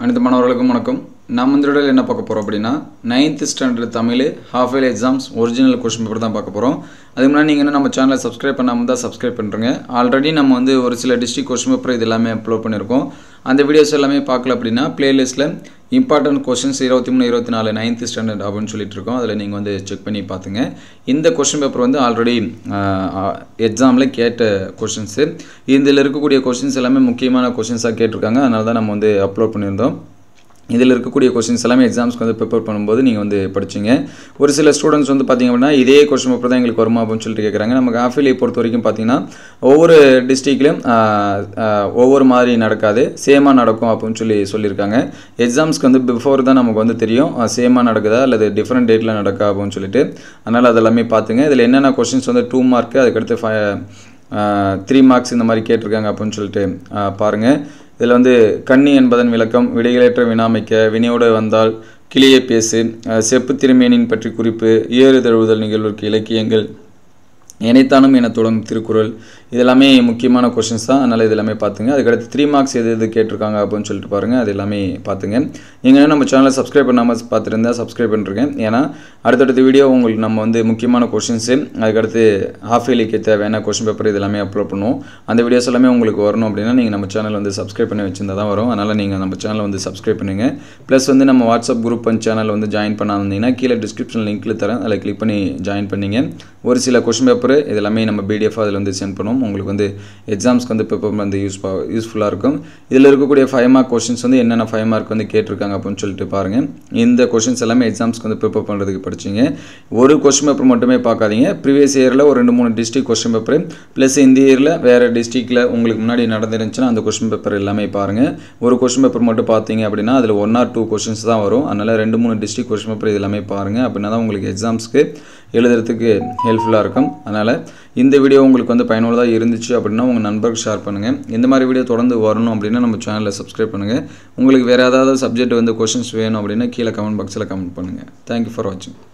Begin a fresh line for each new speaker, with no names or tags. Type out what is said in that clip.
அனைத்து மாணவர்களுக்கும் வணக்கம் நம்ம இந்த வீடியோவில் என்ன பார்க்க போகிறோம் அப்படின்னா ninth standard Tamil half yearly exams original question paper தான் பார்க்க போகிறோம் அதுக்கு முன்னாடி நீங்கள் இன்னும் நம்ம சேனலை சப்ஸ்கிரைப் பண்ணாமல் தான் சப்ஸ்கிரைப் பண்ணுறங்க ஆல்ரெடி நம்ம வந்து ஒரு சில டிஸ்ட்ரிக் கொஸ்டின் பேப்பர் இது எல்லாமே அப்லோட் பண்ணியிருக்கோம் அந்த வீடியோஸ் எல்லாமே பார்க்கல அப்படின்னா பிளேலிஸ்ட்டில் இம்பார்ட்டன்ட் கொஸ்டின்ஸ் இருபத்தி மூணு இருபத்தி நாலு நைன்த் ஸ்டாண்டர்ட் அப்படின்னு சொல்லிட்டு இருக்கோம் அதில் நீங்கள் வந்து செக் பண்ணி பார்த்துங்க இந்த கொஸ்டின் பேப்பர் வந்து ஆல்ரெடி எக்ஸாமில் கேட்ட கொஷின்ஸு இதில் இருக்கக்கூடிய கொஷின்ஸ் எல்லாமே முக்கியமான கொஷின்ஸாக கேட்டிருக்காங்க அதனால தான் நம்ம வந்து அப்லோட் பண்ணியிருந்தோம் இதில் இருக்கக்கூடிய கொஸ்டின்ஸ் எல்லாமே எக்ஸாம்ஸ்க்கு வந்து ப்ரிப்பேர் பண்ணும்போது நீங்கள் வந்து படிச்சிங்க ஒரு சில ஸ்டூடெண்ட்ஸ் வந்து பார்த்திங்க அப்படின்னா இதே கொஸ்டின் பேப்பர் தான் எங்களுக்கு வருமா அப்படின்னு சொல்லிட்டு கேட்குறாங்க நமக்கு ஆஃபிலியை பொறுத்த வரைக்கும் பார்த்தீங்கன்னா ஒவ்வொரு டிஸ்ட்ரிக்ட்லையும் ஒவ்வொரு மாதிரி நடக்காது சேமாக நடக்கும் அப்படின்னு சொல்லி சொல்லியிருக்காங்க எக்ஸாம்ஸ்க்கு வந்து பிஃபோர் தான் நமக்கு வந்து தெரியும் சேமாக நடக்குதா அல்லது டிஃப்ரெண்ட் டேட்டில் நடக்கா அப்படின்னு சொல்லிட்டு அதனால் அதெல்லாமே பார்த்துங்க இதில் என்னென்ன கொஸ்டின்ஸ் வந்து டூ மார்க்கு அதுக்கடுத்து ஃபை த்ரீ மார்க்ஸ் இந்த மாதிரி கேட்டிருக்காங்க அப்படின்னு சொல்லிட்டு பாருங்கள் இதில் வந்து கன்னி என்பதன் விளக்கம் விடைகளேற்ற வினாமைக்க வினையோடு வந்தால் கிளியே பேசு செப்பு திருமேனின் பற்றி குறிப்பு ஏறு தழுவுதல் நிகழ்வுக்கு இலக்கியங்கள் இணைத்தானும் என தொடங்கும் திருக்குறள் இதெல்லாமே முக்கியமான கொஷின்ஸ் தான் அதனால் இது எல்லாமே பார்த்துங்க அதுக்கடுத்து த்ரீ மார்க்ஸ் எது எது கேட்டிருக்காங்க அப்படின்னு சொல்லிட்டு பாருங்கள் அது எல்லாமே பார்த்துங்க நீங்கள் நம்ம சேனலை சப்ஸ்கிரைப் பண்ணாமல் பார்த்துருந்தா சப்ஸ்கிரைப் பண்ணிருக்கேன் ஏன்னா அடுத்தடுத்த வீடியோ உங்களுக்கு நம்ம வந்து முக்கியமான கொஷின்ஸு அதுக்கடுத்து ஹாஃப் இயர்லிக்கு தேவையான கொஷின் பேப்பர் இது எல்லாமே அப்லோட் பண்ணுவோம் அந்த வீடியோஸ் எல்லாமே உங்களுக்கு வரணும் அப்படின்னா நீங்கள் நம்ம சேனல் வந்து சப்ஸ்கிரைப் பண்ணி வச்சிருந்தா தான் வரும் அதனால் நீங்கள் நம்ம சேனலை வந்து சப்ஸ்கிரைப் பண்ணுங்கள் ப்ளஸ் வந்து நம்ம வாட்ஸ்அப் குரூப் அண்ட் சேனல் வந்து ஜாயின் பண்ணாமல் கீழே டிஸ்கிரிப்ஷன் லிங்க்கில் தரேன் அதில் கிளிக் பண்ணி ஜாயின் பண்ணிங்க ஒரு சில கொஷின் பேப்பர் இது எல்லாமே நம்ம பிடிஎஃப் அதில் வந்து சென்ட் பண்ணுவோம் உங்களுக்கு வந்து எக்ஸாம்ஸ்க்கு வந்து பேப்பர் வந்து யூஸ் யூஸ்ஃபுல்லாக இருக்கும் இதில் இருக்கக்கூடிய ஃபைவ் மார்க் கொஷின்ஸ் வந்து என்னென்ன ஃபைவ் மார்க் வந்து கேட்டிருக்காங்க அப்படின்னு சொல்லிட்டு பாருங்கள் இந்த கொஷின்ஸ் எல்லாமே எக்ஸாம்ஸ்க்கு வந்து ப்ரிப்பேர் பண்ணுறதுக்கு படிச்சிங்க ஒரு கொஷின் பேப்பர் மட்டுமே பார்க்காதீங்க ப்ரீவியஸ் இயரில் ஒரு ரெண்டு மூணு டிஸ்ட்ரிக் கொஷின் பேப்பர் ப்ளஸ் இந்த இயரில் வேறு டிஸ்ட்ரிக்டில் உங்களுக்கு முன்னாடி நடந்துருந்துச்சுன்னா அந்த கொஷின் பேப்பர் எல்லாமே பாருங்கள் ஒரு கொஷின் பேப்பர் மட்டும் பார்த்தீங்க அப்படின்னா அதில் ஒன் ஆர் டூ கொஷின்ஸ் தான் வரும் அதனால் ரெண்டு மூணு டிஸ்ட்ரிக் கொஷின் பேப்பர் இது எல்லாமே பாருங்கள் அப்படின்னா தான் உங்களுக்கு எக்ஸாம்ஸ்க்கு எழுதுறதுக்கு ஹெல்ப்ஃபுல்லாக இருக்கும் அதனால் இந்த வீடியோ உங்களுக்கு வந்து பயனுள்ளதாக இருந்துச்சு அப்படின்னா உங்கள் நண்பருக்கு ஷேர் பண்ணுங்கள் இந்த மாதிரி வீடியோ தொடர்ந்து வரணும் அப்படின்னா நம்ம சேனலில் சப்ஸ்கிரைப் பண்ணுங்கள் உங்களுக்கு வேறு ஏதாவது சப்ஜெக்ட் வந்து கொஷின்ஸ் வேணும் அப்படின்னா கீழே கமெண்ட் பாக்ஸில் கமெண்ட் பண்ணுங்கள் தேங்க்யூ ஃபார் வாட்சிங்